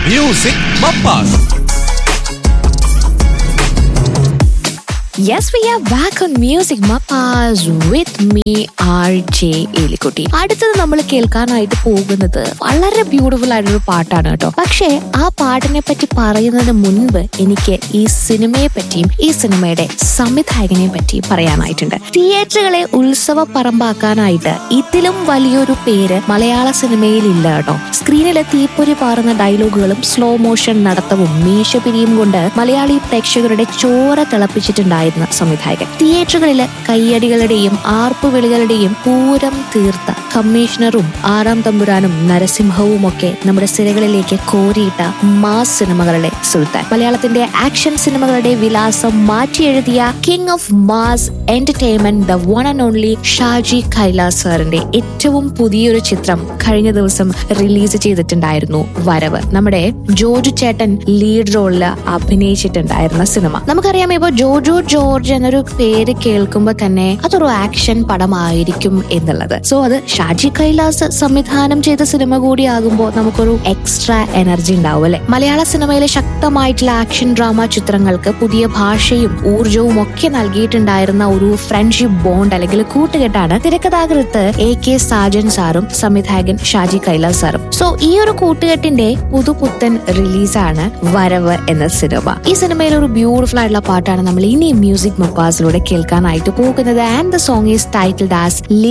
Music Mapas. Yes, we are back on Music Mapas with me, RJ എലിക്കുട്ടി അടുത്തത് നമ്മൾ കേൾക്കാനായിട്ട് പോകുന്നത് വളരെ ബ്യൂട്ടിഫുൾ ആയിട്ടൊരു പാട്ടാണ് കേട്ടോ പക്ഷേ ആ പാട്ടിനെ പറ്റി പറയുന്നതിന് മുൻപ് എനിക്ക് ഈ സിനിമയെ പറ്റിയും ഈ സിനിമയുടെ സംവിധായകനെ പറ്റിയും പറയാനായിട്ടുണ്ട് തിയേറ്ററുകളെ ഉത്സവ പറമ്പാക്കാനായിട്ട് ഇതിലും വലിയൊരു പേര് മലയാള സിനിമയിൽ ഇല്ല കേട്ടോ സ്ക്രീനിലെ തീപ്പൊരി പാറുന്ന ഡയലോഗുകളും സ്ലോ മോഷൻ നടത്തവും മീശപിരിയും കൊണ്ട് മലയാളി പ്രേക്ഷകരുടെ ചോര തിളപ്പിച്ചിട്ടുണ്ടായിരുന്ന സംവിധായകൻ തിയേറ്ററുകളിലെ കയ്യടികളുടെയും ആർപ്പുവിളികളുടെയും പൂരം തീർത്ത കമ്മീഷണറും ആറാം തമ്പുരാനും നരസിംഹവും ഒക്കെ നമ്മുടെ സിരകളിലേക്ക് കോരിയിട്ട മാസ് സിനിമകളുടെ സുൽത്താൻ മലയാളത്തിന്റെ ആക്ഷൻ സിനിമകളുടെ വിലാസം മാറ്റിയെഴുതിയ king of mass entertainment the one and only Shaji Kailas സാറിന്റെ ഏറ്റവും പുതിയൊരു ചിത്രം കഴിഞ്ഞ ദിവസം റിലീസ് ചെയ്തിട്ടുണ്ടായിരുന്നു വരവ് നമ്മുടെ ജോജു ചേട്ടൻ ലീഡ് റോളിൽ അഭിനയിച്ചിട്ടുണ്ടായിരുന്ന സിനിമ നമുക്കറിയാം ഇപ്പൊ ജോജോ ജോർജ് എന്നൊരു പേര് കേൾക്കുമ്പോൾ തന്നെ അതൊരു ആക്ഷൻ പടമായിരിക്കും എന്നുള്ളത് സോ അത് ഷാജി കൈലാസ് സംവിധാനം ചെയ്ത സിനിമ കൂടിയാകുമ്പോൾ നമുക്കൊരു എക്സ്ട്രാ എനർജി ഉണ്ടാവും അല്ലെ മലയാള സിനിമയിലെ ശക്തമായിട്ടുള്ള ആക്ഷൻ ഡ്രാമ ചിത്രങ്ങൾക്ക് പുതിയ ഭാഷയും ഊർജവും ഒക്കെ നൽകിയിട്ടുണ്ടായിരുന്ന ഒരു ഫ്രണ്ട്ഷിപ്പ് ബോണ്ട് അല്ലെങ്കിൽ കൂട്ടുകെട്ടാണ് തിരക്കഥാകൃത്ത് എ കെ സാജൻ സാറും സംവിധായകൻ ഷാജി കൈലാസ് സാറും സോ ഈ ഒരു കൂട്ടുകെട്ടിന്റെ പുതുപുത്തൻ റിലീസാണ് വരവ് എന്ന സിനിമ ഈ സിനിമയിൽ ഒരു ബ്യൂട്ടിഫുൾ ആയിട്ടുള്ള പാട്ടാണ് നമ്മൾ ഇനി മ്യൂസിക് മൊപ്പാസിലൂടെ കേൾക്കാനായിട്ട് പോകുന്നത് and the song is titled as